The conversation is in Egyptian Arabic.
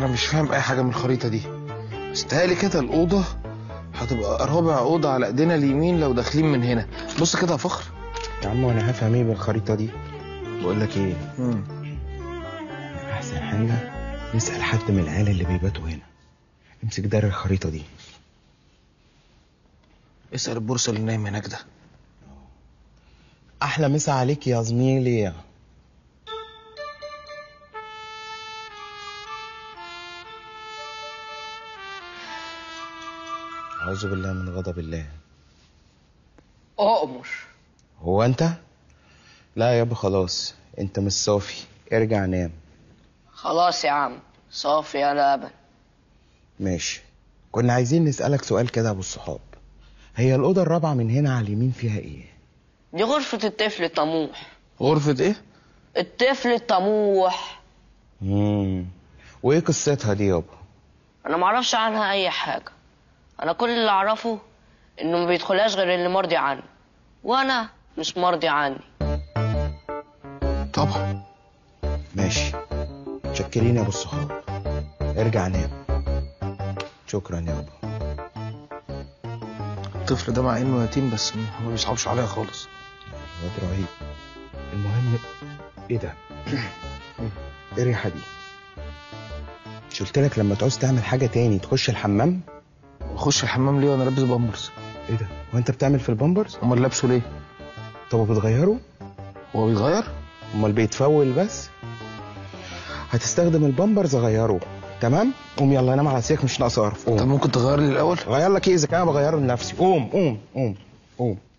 مش فاهم اي حاجه من الخريطه دي بس تهيألي كده الاوضه هتبقى رابع اوضه على ايدينا اليمين لو داخلين من هنا بص كده يا فخر يا عم وانا هفهم ايه بالخريطه دي بقول لك ايه مم. احسن حاجه نسال حد من العيله اللي بيباتوا هنا امسك دار الخريطه دي اسال البورصه اللي نايم هناك ده احلى مسا عليك يا زميلي اعوذ بالله من غضب الله أؤمر هو انت لا يابا خلاص انت مش صافي ارجع نام خلاص يا عم صافي يا لبن ماشي كنا عايزين نسألك سؤال كده يا ابو الصحاب هي الأوضة الرابعة من هنا على اليمين فيها ايه؟ دي غرفة الطفل الطموح غرفه ايه الطفل الطموح مم. وايه قصتها دي يابا؟ أنا معرفش عنها أي حاجة أنا كل اللي أعرفه إنه ما بيدخلهاش غير اللي مرضي عنه وأنا مش مرضي عني طبعا ماشي متشكرين يا ابو الصحاب ارجع نام شكرا يابا الطفل ده مع انه يتيم بس ما بيصعبش عليا خالص واد رهيب المهم ايه ده؟ ايه الريحة دي؟ مش قلت لك لما تعوز تعمل حاجة تاني تخش الحمام؟ اخش الحمام ليه وانا لابس بامبرز ايه ده؟ هو انت بتعمل في البامبرز؟ امال لابسه ليه طب بتغيره؟ هو بيتغير امال بيتفول بس؟ هتستخدم البامبرز غيره تمام؟ قوم يلا نام على سيك مش ناقص قرف طب قوم ممكن تغير لي الاول غير لك ايه اذا كان أنا بغيره لنفسي قوم قوم قوم قوم